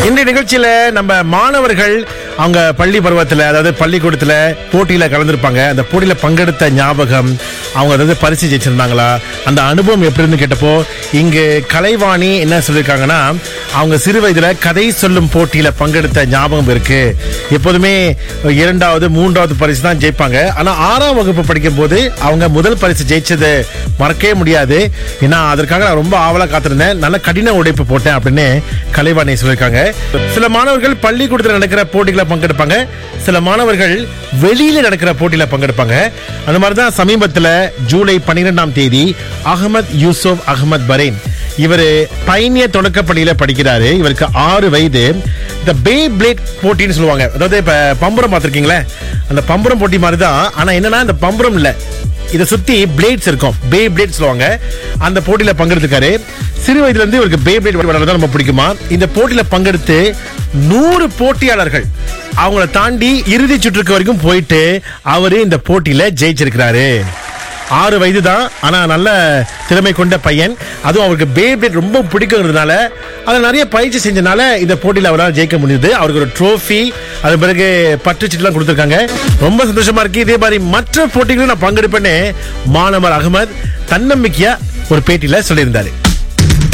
இந்த நிகழ்ச்சியில நம்ம மாணவர்கள் அவங்க பள்ளி பருவத்துல அதாவது பள்ளிக்கூடத்துல போட்டியில கலந்துருப்பாங்க அந்த போட்டியில பங்கெடுத்த ஞாபகம் அவங்க அதாவது பரிசு ஜெயிச்சிருந்தாங்களா அந்த அனுபவம் எப்படி இருந்து கேட்டப்போ இங்கு கலைவாணி என்ன சொல்லியிருக்காங்கன்னா அவங்க சிறு வயதுல கதை சொல்லும் போட்டியில பங்கெடுத்த ஞாபகம் இருக்கு எப்போதுமே இரண்டாவது மூன்றாவது பரிசு தான் ஜெயிப்பாங்க ஆனா ஆறாம் வகுப்பு படிக்கும் போது அவங்க முதல் பரிசு ஜெயிச்சது மறக்கவே முடியாது ஏன்னா அதற்காக நான் ரொம்ப ஆவலா காத்திருந்தேன் நல்ல கடின உழைப்பு போட்டேன் அப்படின்னு கலைவாணி சொல்லியிருக்காங்க சில மாணவர்கள் பள்ளிக்கூடத்தில் நடக்கிற போட்டிகளை பங்கெடுப்பாங்க சில மாணவர்கள் வெளியில நடக்கிற போட்டியில பங்கெடுப்பாங்க அந்த மாதிரி தான் சமீபத்தில் ஜூலை பன்னிரெண்டாம் தேதி அகமத் யூசுப் அகமத் பரேன் இவர் பைனிய தொடக்கப்பள்ளியில படிக்கிறாரு இவருக்கு ஆறு வயது இந்த பே பிளேட் போட்டின்னு சொல்லுவாங்க அதாவது இப்ப பம்பரம் பார்த்திருக்கீங்களே அந்த பம்பரம் போட்டி மாதிரி தான் ஆனா என்னன்னா இந்த பம்பரம் இல்ல இதை சுத்தி பிளேட்ஸ் இருக்கும் பே பிளேட் சொல்லுவாங்க அந்த போட்டியில பங்கெடுத்துக்காரு சிறு வயதுல இருந்து இவருக்கு பே பிளேட் விளையாடுறது ரொம்ப பிடிக்குமா இந்த போட்டியில பங்கெடுத்து நூறு போட்டியாளர்கள் அவங்கள தாண்டி இறுதி சுற்றுக்கு வரைக்கும் போயிட்டு அவரு இந்த போட்டியில ஜெயிச்சிருக்கிறாரு ஆறு வயது தான் ஆனா நல்ல திறமை கொண்ட பையன் அதுவும் அவருக்கு பே பிளேட் ரொம்ப பிடிக்குங்கிறதுனால அதை நிறைய பயிற்சி செஞ்சனால இந்த போட்டியில் அவரால் ஜெயிக்க முடியுது அவருக்கு ஒரு ட்ரோஃபி அது பிறகு பற்றுச்சீட்டுலாம் கொடுத்துருக்காங்க ரொம்ப சந்தோஷமா இருக்கு இதே மாதிரி மற்ற போட்டிகளும் நான் பங்கெடுப்பேன்னு மாணவர் அகமது தன்னம்பிக்கையா ஒரு பேட்டியில சொல்லியிருந்தாரு